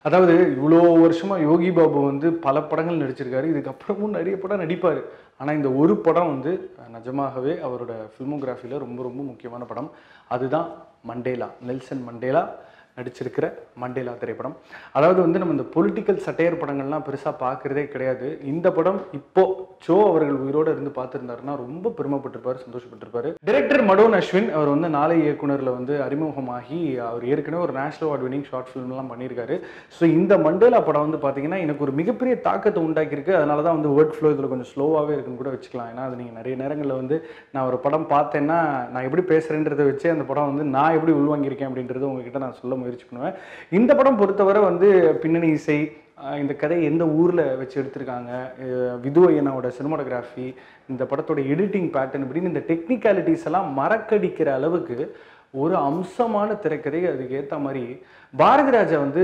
அதாவது இவ்வளோ வருஷமா யோகி பாபு வந்து பல படங்கள் நடிச்சிருக்காரு இதுக்கப்புறமும் நிறைய படம் நடிப்பார் ஆனால் இந்த ஒரு படம் வந்து அஹ், நிஜமாகவே அவரோட ஃபில்மோகிராஃபியில் ரொம்ப ரொம்ப முக்கியமான படம் அதுதான் மண்டேலா நெல்சன் மண்டேலா நடிச்சிருக்கிற மண்டேலா திரைப்படம் அதாவது வந்து நம்ம இந்த பொலிட்டிக்கல் சட்டையர் படங்கள்லாம் பெருசாக பார்க்குறதே கிடையாது இந்த படம் இப்போ சோ அவர்கள் உயிரோடு இருந்து பார்த்துருந்தாருன்னா ரொம்ப பெருமைப்பட்டிருப்பாரு சந்தோஷப்பட்டிருப்பாரு டைரக்டர் மடோன் அஸ்வின் அவர் வந்து நாளை இயக்குனரில் வந்து அறிமுகமாகி அவர் ஏற்கனவே ஒரு நேஷனல் அவார்ட் வினிங் ஷார்ட் ஃபிலிம்லாம் பண்ணியிருக்காரு ஸோ இந்த மண்டேலா படம் வந்து பார்த்தீங்கன்னா எனக்கு ஒரு மிகப்பெரிய தாக்கத்தை உண்டாக்கியிருக்கு அதனால தான் வந்து வேர்ட் ஃப்ளோ இதில் கொஞ்சம் ஸ்லோவாகவே இருக்குன்னு கூட வச்சுக்கலாம் ஏன்னா அது நீங்கள் நிறைய நேரங்களில் வந்து நான் ஒரு படம் பார்த்தேன்னா நான் எப்படி பேசுகிறேன்றதை வச்சு அந்த படம் வந்து நான் எப்படி உள்வாங்கியிருக்கேன் அப்படின்றது உங்ககிட்ட நான் சொல்ல முயற்சி பண்ணுவேன் இந்த படம் பொறுத்தவரை வந்து பின்னணி இசை ஆஹ் இந்த கதை எந்த ஊரில் வச்சு எடுத்திருக்காங்க அஹ் விது ஐயனாவோட சினிமாட்டோகிராஃபி இந்த படத்தோட எடிட்டிங் பேட்டர்ன் இப்படின்னு இந்த டெக்னிக்காலிட்டிஸ் எல்லாம் மறக்கடிக்கிற அளவுக்கு ஒரு அம்சமான திரைக்கதை அதுக்கு ஏற்ற மாதிரி பாரதி ராஜா வந்து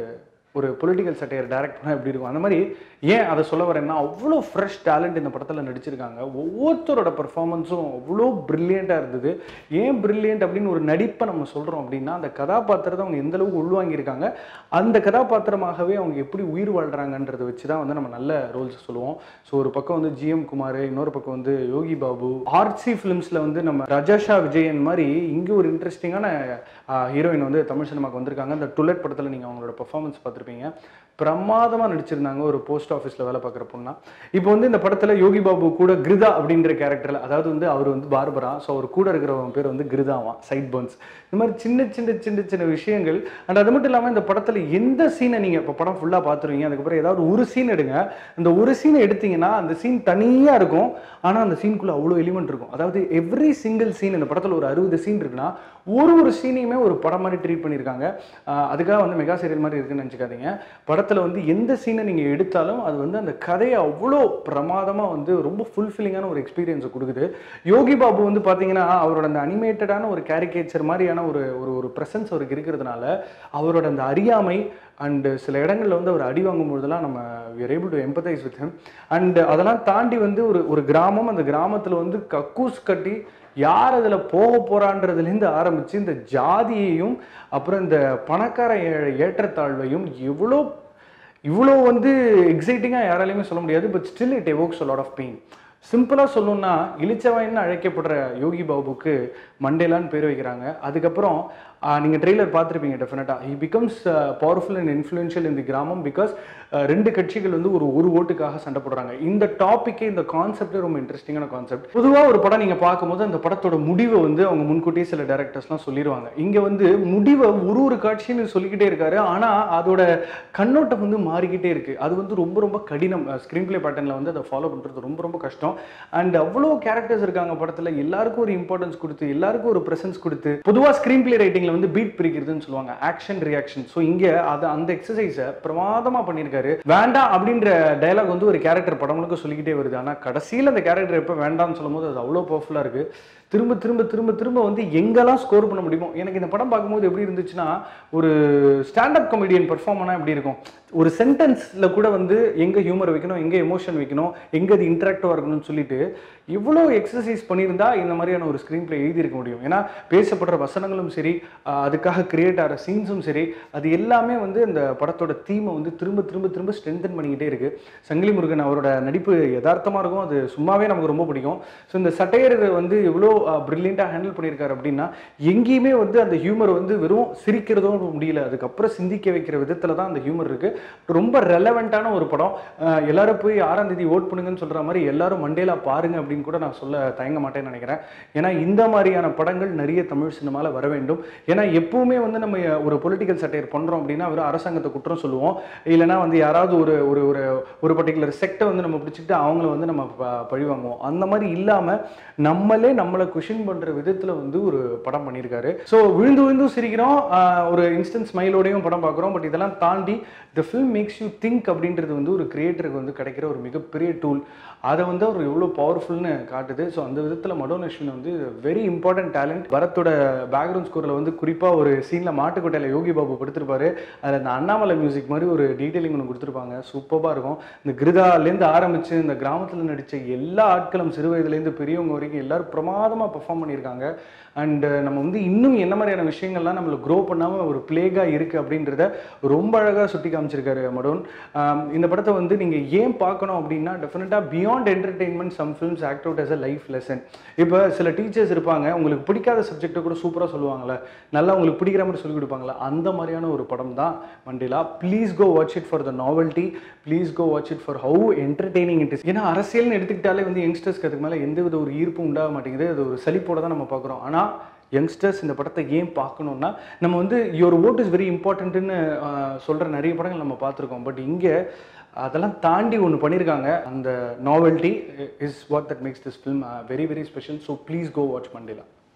ஒரு பொலிட்டிக்கல் சட்டையர் டைரக்ட் பண்ணால் எப்படி இருக்கும் அந்த மாதிரி ஏன் அதை சொல்ல வரேன்னா அவ்வளோ ஃப்ரெஷ் டேலண்ட் இந்த படத்தில் நடிச்சிருக்காங்க ஒவ்வொருத்தரோட பெர்ஃபார்மன்ஸும் அவ்வளோ ப்ரில்லியண்ட்டாக இருந்தது ஏன் ப்ரில்லியண்ட் அப்படின்னு ஒரு நடிப்பை நம்ம சொல்கிறோம் அப்படின்னா அந்த கதாபாத்திரத்தை அவங்க எந்த அளவுக்கு உள்வாங்கியிருக்காங்க அந்த கதாபாத்திரமாகவே அவங்க எப்படி உயிர் வாழ்கிறாங்கன்றதை வச்சு தான் வந்து நம்ம நல்ல ரோல்ஸ் சொல்லுவோம் ஸோ ஒரு பக்கம் வந்து ஜிஎம் குமார் இன்னொரு பக்கம் வந்து யோகி பாபு ஆர்சி ஃபிலிம்ஸில் வந்து நம்ம ரஜாஷா விஜயன் மாதிரி இங்கே ஒரு இன்ட்ரெஸ்டிங்கான ஹீரோயின் வந்து தமிழ் சினிமாக்கு வந்திருக்காங்க அந்த டுலெட் படத்தில் நீங்கள் அவங்களோட பெர்ஃபார்மன்ஸ் பார்த்துருப்பீங்க பிரமாதமாக நடிச்சிருந்தாங்க ஒரு போஸ்ட் ஆஃபீஸில் வேலை பார்க்குற பொண்ணா இப்போ வந்து இந்த படத்தில் யோகி பாபு கூட கிருதா அப்படின்ற கேரக்டரில் அதாவது வந்து அவர் வந்து பார்பரா ஸோ அவர் கூட இருக்கிறவங்க பேர் வந்து கிருதாவான் சைட் பர்ன்ஸ் இந்த மாதிரி சின்ன சின்ன சின்ன சின்ன விஷயங்கள் அண்ட் அது மட்டும் இல்லாமல் இந்த படத்தில் எந்த சீனை நீங்கள் இப்போ படம் ஃபுல்லாக பார்த்துருவீங்க அதுக்கப்புறம் ஏதாவது ஒரு சீன் எடுங்க அந்த ஒரு சீனை எடுத்தீங்கன்னா அந்த சீன் தனியாக இருக்கும் ஆனால் அந்த சீனுக்குள்ளே அவ்வளோ எலிமெண்ட் இருக்கும் அதாவது எவ்ரி சிங்கிள் சீன் இந்த படத்தில் ஒரு அறுபது சீன் இருக்குன்னா ஒரு ஒரு சீனையுமே ஒரு படம் மாதிரி ட்ரீட் பண்ணியிருக்காங்க ஆஹ் அதுக்காக வந்து மெகா சீரியல் மாதிரி இருக்குன்னு நினச்சிக்காதீங்க படத்தில் வந்து எந்த சீனை நீங்கள் எடுத்தாலும் அது வந்து அந்த கதையை அவ்வளோ பிரமாதமாக வந்து ரொம்ப ஃபுல்ஃபில்லிங்கான ஒரு எக்ஸ்பீரியன்ஸை கொடுக்குது யோகி பாபு வந்து பார்த்தீங்கன்னா அவரோட அந்த அனிமேட்டடான ஒரு கேரிகேச்சர் மாதிரியான ஒரு ஒரு ஒரு ப்ரெசன்ஸ் அவருக்கு இருக்கிறதுனால அவரோட அந்த அறியாமை அண்டு சில இடங்களில் வந்து அவர் அடி வாங்கும் பொழுதெல்லாம் நம்ம we are able to empathize with him and அதெல்லாம் தாண்டி வந்து ஒரு ஒரு கிராமம் அந்த கிராமத்தில் வந்து கக்கூஸ் கட்டி யார் அதில் போக போகிறான்றதுலேருந்து ஆரம்பித்து இந்த ஜாதியையும் அப்புறம் இந்த பணக்கார ஏழை ஏற்றத்தாழ்வையும் எவ்வளோ இவ்வளோ வந்து எக்ஸைட்டிங்காக யாராலையுமே சொல்ல முடியாது but still it evokes a lot of pain சிம்பிளாக சொல்லணும்னா இளிச்சவாயின்னு அழைக்கப்படுற யோகி பாபுக்கு மண்டேலான்னு பேர் வைக்கிறாங்க அதுக்கப்புறம் நீங்கள் ட்ரெய்லர் பார்த்துருப்பீங்க டெஃபினட்டாக he becomes powerful and influential இந்த கிராமம் பிகாஸ் ரெண்டு கட்சிகள் வந்து ஒரு ஒரு ஓட்டுக்காக சண்டை போடுறாங்க இந்த டாப்பிக்கே இந்த கான்செப்டே ரொம்ப இன்ட்ரெஸ்டிங்கான கான்செப்ட் பொதுவாக ஒரு படம் நீங்கள் பார்க்கும்போது அந்த படத்தோட முடிவை வந்து அவங்க முன்கூட்டியே சில டேரக்டர்ஸ்லாம் சொல்லிடுவாங்க இங்கே வந்து முடிவை ஒரு ஒரு காட்சின்னு சொல்லிக்கிட்டே இருக்காரு ஆனால் அதோட கண்ணோட்டம் வந்து மாறிக்கிட்டே இருக்கு அது வந்து ரொம்ப ரொம்ப கடினம் ஸ்க்ரீன் பிளே பேட்டர்னில் வந்து அதை ஃபாலோ பண்ணுறது ரொம்ப ரொம்ப கஷ்டம் அண்ட் அவ்வளோ கேரக்டர்ஸ் இருக்காங்க படத்தில் எல்லாருக்கும் ஒரு இம்பார்ட்டன்ஸ் கொடுத்து எல்லாருக்கும் ஒரு ப்ரெசன்ஸ் கொடுத்து பொதுவாக ஸ்க்ரீன் பிளே ரைட்டிங்கில் வந்து பீட் பிரிக்கிறதுன்னு சொல்லுவாங்க ஆக்ஷன் ரியாக்ஷன் ஸோ இங்கே அது அந்த எக்ஸசைஸை பிரமாதமாக பண்ணியிருக்காரு வேண்டாம் அப்படின்ற டயலாக் வந்து ஒரு கேரக்டர் படம் முழுக்க சொல்லிக்கிட்டே வருது ஆனால் கடைசியில் அந்த கேரக்டர் எப்போ வேண்டாம்னு சொல்லும்போது அது அவ்வளோ பவர்ஃபுல்லாக இருக்குது திரும்ப திரும்ப திரும்ப திரும்ப வந்து எங்கெல்லாம் ஸ்கோர் பண்ண முடியுமோ எனக்கு இந்த படம் பார்க்கும்போது எப்படி இருந்துச்சுன்னா ஒரு ஸ்டாண்டப் காமெடியன் பெர்ஃபார்மனா எப்படி இருக்கும் ஒரு சென்டென்ஸில் கூட வந்து எங்கே ஹியூமர் வைக்கணும் எங்கே எமோஷன் வைக்கணும் எங்கே அது இன்ட்ராக்டிவாக இருக்கணும்னு சொல்லிட்டு இவ்வளோ எக்ஸசைஸ் பண்ணியிருந்தா இந்த மாதிரியான ஒரு ஸ்க்ரீன் பிளே எழுதியிருக்க முடியும் ஏன்னா பேசப்படுற வசனங்களும் சரி ஆஹ் அதுக்காக கிரியேட் ஆகிற சீன்ஸும் சரி அது எல்லாமே வந்து இந்த படத்தோட தீமை வந்து திரும்ப திரும்ப திரும்ப ஸ்ட்ரென்தன் பண்ணிக்கிட்டே இருக்கு சங்கிலி முருகன் அவரோட நடிப்பு யதார்த்தமாக இருக்கும் அது சும்மாவே நமக்கு ரொம்ப பிடிக்கும் ஸோ இந்த சட்டையர் வந்து எவ்வளோ ப்ரில்லியண்ட்டாக ஹேண்டில் பண்ணியிருக்காரு அப்படின்னா எங்கேயுமே வந்து அந்த ஹியூமர் வந்து வெறும் சிரிக்கிறதும் முடியல அதுக்கப்புறம் சிந்திக்க வைக்கிற விதத்தில் தான் அந்த ஹியூமர் இருக்கு ரொம்ப ரெலவெண்ட்டான ஒரு படம் அஹ் எல்லாரும் போய் ஆறாம் தேதி ஓட் பண்ணுங்கன்னு சொல்ற மாதிரி எல்லாரும் மண்டேலா பாருங்க அப்படின்னு கூட நான் சொல்ல தயங்க மாட்டேன்னு நினைக்கிறேன் ஏன்னா இந்த மாதிரியான படங்கள் நிறைய தமிழ் சினிமால வர வேண்டும் ஏன்னா எப்பவுமே வந்து நம்ம ஒரு பொலிட்டிக்கல் சட்டையர் பண்றோம் அப்படின்னா வெறும் அரசாங்கத்தை குற்றம் சொல்லுவோம் இல்லைன்னா வந்து யாராவது ஒரு ஒரு ஒரு ஒரு பர்டிகுலர் செக்டை வந்து நம்ம பிடிச்சிட்டு அவங்கள வந்து நம்ம ப- பழி வாங்குவோம் அந்த மாதிரி இல்லாம நம்மளே நம்மளை குஷின் பண்ற விதத்துல வந்து ஒரு படம் பண்ணியிருக்காரு ஸோ விழுந்து விழுந்தும் சிரிக்கிறோம் ஆஹ் ஒரு இன்ஸ்டன்ட் ஸ்மைலோடையும் படம் பார்க்குறோம் பட் இதெல்லாம் தாண்டி the film makes you think அப்படின்றது வந்து ஒரு கிரியேட்டருக்கு வந்து கிடைக்கிற ஒரு மிகப்பெரிய டூல் அதை வந்து அவர் எவ்வளோ பவர்ஃபுல்னு இருக்குன்னு காட்டுது ஸோ அந்த விதத்தில் மடோன் அஸ்வின் வந்து வெரி இம்பார்ட்டன்ட் டேலண்ட் பரத்தோட பேக்ரவுண்ட் ஸ்கோரில் வந்து குறிப்பாக ஒரு சீனில் மாட்டுக்கொட்டையில் யோகி பாபு படுத்திருப்பாரு அதில் இந்த அண்ணாமலை மியூசிக் மாதிரி ஒரு டீட்டெயிலிங் ஒன்று கொடுத்துருப்பாங்க சூப்பராக இருக்கும் இந்த கிருதாலேருந்து ஆரம்பித்து இந்த கிராமத்தில் நடித்த எல்லா ஆட்களும் சிறு வயதுலேருந்து பெரியவங்க வரைக்கும் எல்லாரும் பிரமாதமாக பெர்ஃபார்ம் பண்ணியிருக்காங்க அண்ட் நம்ம வந்து இன்னும் என்ன மாதிரியான விஷயங்கள்லாம் நம்மளை க்ரோ பண்ணாமல் ஒரு பிளேகாக இருக்குது அப்படின்றத ரொம்ப அழகாக சுட்டி காமிச்சிருக்காரு மடோன் ஆம், இந்த படத்தை வந்து நீங்கள் ஏன் பார்க்கணும் அப்படின்னா டெஃபினட்டாக beyond entertainment some films act out as a life lesson இப்போ சில டீச்சர்ஸ் இருப்பாங்க உங்களுக்கு பிடிக்காத சப்ஜெக்ட்டை கூட சூப்பராக சொல்லுவாங்கல்ல நல்லா உங்களுக்கு பிடிக்கிற மாதிரி சொல்லிக் கொடுப்பாங்களா அந்த மாதிரியான ஒரு படம் தான் Mandela please go watch it for the novelty please go watch it for how entertaining it is ஏன்னா அரசியல்னு எடுத்துக்கிட்டாலே வந்து யங்ஸ்டர்ஸ்க்கு அதுக்கு மேலே எந்த வித ஒரு ஈர்ப்பும் உண்டாக மாட்டேங்குது அது ஒரு சலிப்போட தான் நம்ம பார்க்குறோம் ஆனால் யங்ஸ்டர்ஸ் இந்த படத்தை ஏன் பார்க்கணுன்னா நம்ம வந்து யுவர் ஓட் இஸ் வெரி இம்பார்ட்டன்ட்டுன்னு சொல்கிற நிறைய படங்கள் நம்ம பார்த்துருக்கோம் பட் இங்கே அதெல்லாம் தாண்டி ஒன்று பண்ணியிருக்காங்க அந்த novelty is what that makes this film very very special so please go watch Mandela